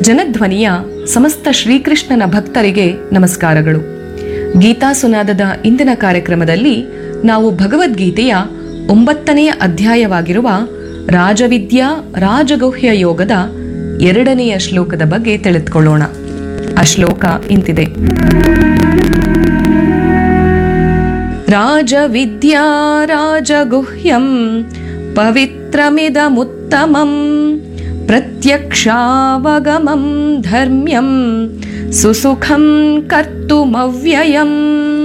ಜನಧ್ವನಿಯ ಸಮಸ್ತ ಶ್ರೀಕೃಷ್ಣನ ಭಕ್ತರಿಗೆ ನಮಸ್ಕಾರಗಳು ಗೀತಾ ಸುನಾದದ ಇಂದಿನ ಕಾರ್ಯಕ್ರಮದಲ್ಲಿ ನಾವು ಭಗವದ್ಗೀತೆಯ ಒಂಬತ್ತನೆಯ ಅಧ್ಯಾಯವಾಗಿರುವ ರಾಜವಿದ್ಯಾ ರಾಜಗುಹ್ಯ ಯೋಗದ ಎರಡನೆಯ ಶ್ಲೋಕದ ಬಗ್ಗೆ ತಿಳಿದುಕೊಳ್ಳೋಣ ಆ ಶ್ಲೋಕ ಇಂತಿದೆ ರಾಜವಿದ್ಯಾ ರಾಜಗುಹ್ಯಂ ಪವಿತ್ರಮಿದಮುತ್ತಮಂ ಪ್ರತ್ಯಕ್ಷಾವಗಮಂ ಧರ್ಮ್ಯಂ ಸುಸುಖಂ ಕರ್ತುಮವ್ಯಯಂ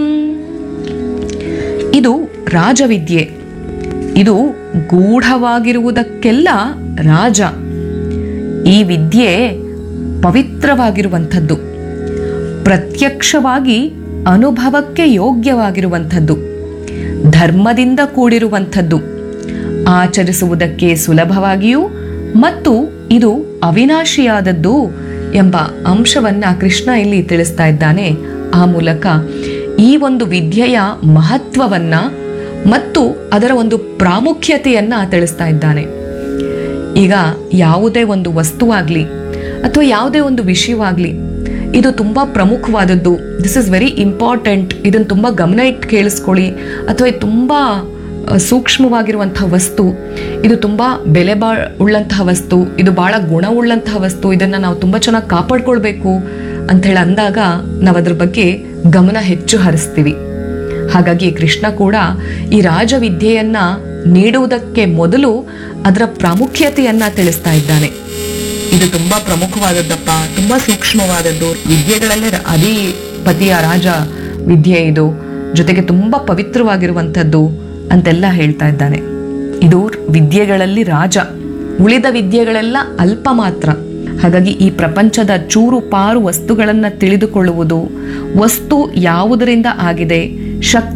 ಇದು ರಾಜವಿದ್ಯೆ ಇದು ಗೂಢವಾಗಿರುವುದಕ್ಕೆಲ್ಲ ರಾಜ ಈ ವಿದ್ಯೆ ಪವಿತ್ರವಾಗಿರುವಂಥದ್ದು ಪ್ರತ್ಯಕ್ಷವಾಗಿ ಅನುಭವಕ್ಕೆ ಯೋಗ್ಯವಾಗಿರುವಂಥದ್ದು ಧರ್ಮದಿಂದ ಕೂಡಿರುವಂಥದ್ದು ಆಚರಿಸುವುದಕ್ಕೆ ಸುಲಭವಾಗಿಯೂ ಮತ್ತು ಇದು ಅವಿನಾಶಿಯಾದದ್ದು ಎಂಬ ಅಂಶವನ್ನ ಕೃಷ್ಣ ಇಲ್ಲಿ ತಿಳಿಸ್ತಾ ಇದ್ದಾನೆ ಆ ಮೂಲಕ ಈ ಒಂದು ವಿದ್ಯೆಯ ಮಹತ್ವವನ್ನ ಮತ್ತು ಅದರ ಒಂದು ಪ್ರಾಮುಖ್ಯತೆಯನ್ನ ತಿಳಿಸ್ತಾ ಇದ್ದಾನೆ ಈಗ ಯಾವುದೇ ಒಂದು ವಸ್ತುವಾಗ್ಲಿ ಅಥವಾ ಯಾವುದೇ ಒಂದು ವಿಷಯವಾಗ್ಲಿ ಇದು ತುಂಬಾ ಪ್ರಮುಖವಾದದ್ದು ದಿಸ್ ಇಸ್ ವೆರಿ ಇಂಪಾರ್ಟೆಂಟ್ ಇದನ್ನು ತುಂಬಾ ಗಮನ ಇಟ್ಟು ಕೇಳಿಸ್ಕೊಳ್ಳಿ ಅಥವಾ ಇದು ತುಂಬಾ ಅಹ್, ಸೂಕ್ಷ್ಮವಾಗಿರುವಂತಹ ವಸ್ತು ಇದು ತುಂಬಾ ಬೆಲೆ ಬಾ ಉಳ್ಳಂತಹ ವಸ್ತು ಇದು ಬಹಳ ಗುಣವುಳ್ಳಂತಹ ವಸ್ತು ಇದನ್ನ ನಾವು ತುಂಬಾ ಚೆನ್ನಾಗಿ ಕಾಪಾಡ್ಕೊಳ್ಬೇಕು ಅಂತ ಹೇಳಿ ಅಂದಾಗ ನಾವು ಅದ್ರ ಬಗ್ಗೆ ಗಮನ ಹೆಚ್ಚು ಹರಿಸ್ತೀವಿ ಹಾಗಾಗಿ ಕೃಷ್ಣ ಕೂಡ ಈ ರಾಜವಿದ್ಯೆಯನ್ನ ನೀಡುವುದಕ್ಕೆ ಮೊದಲು ಅದರ ಪ್ರಾಮುಖ್ಯತೆಯನ್ನ ತಿಳಿಸ್ತಾ ಇದ್ದಾನೆ ಇದು ತುಂಬಾ ಪ್ರಮುಖವಾದದ್ದಪ್ಪ ತುಂಬಾ ಸೂಕ್ಷ್ಮವಾದದ್ದು ವಿದ್ಯೆಗಳಲ್ಲೇ ರ- ಅಧಿಪತಿಯ ರಾಜ ವಿದ್ಯೆ ಇದು ಜೊತೆಗೆ ತುಂಬಾ ಪವಿತ್ರವಾಗಿರುವಂಥದ್ದು ಅಂತೆಲ್ಲ ಹೇಳ್ತಾ ಇದ್ದಾನೆ ಇದು ವಿದ್ಯೆಗಳಲ್ಲಿ ರಾಜ ಉಳಿದ ವಿದ್ಯೆಗಳೆಲ್ಲ ಅಲ್ಪ ಮಾತ್ರ ಹಾಗಾಗಿ ಈ ಪ್ರಪಂಚದ ಚೂರು ಪಾರು ವಸ್ತುಗಳನ್ನ ತಿಳಿದುಕೊಳ್ಳುವುದು ವಸ್ತು ಯಾವುದರಿಂದ ಆಗಿದೆ ಶಕ್ತಿ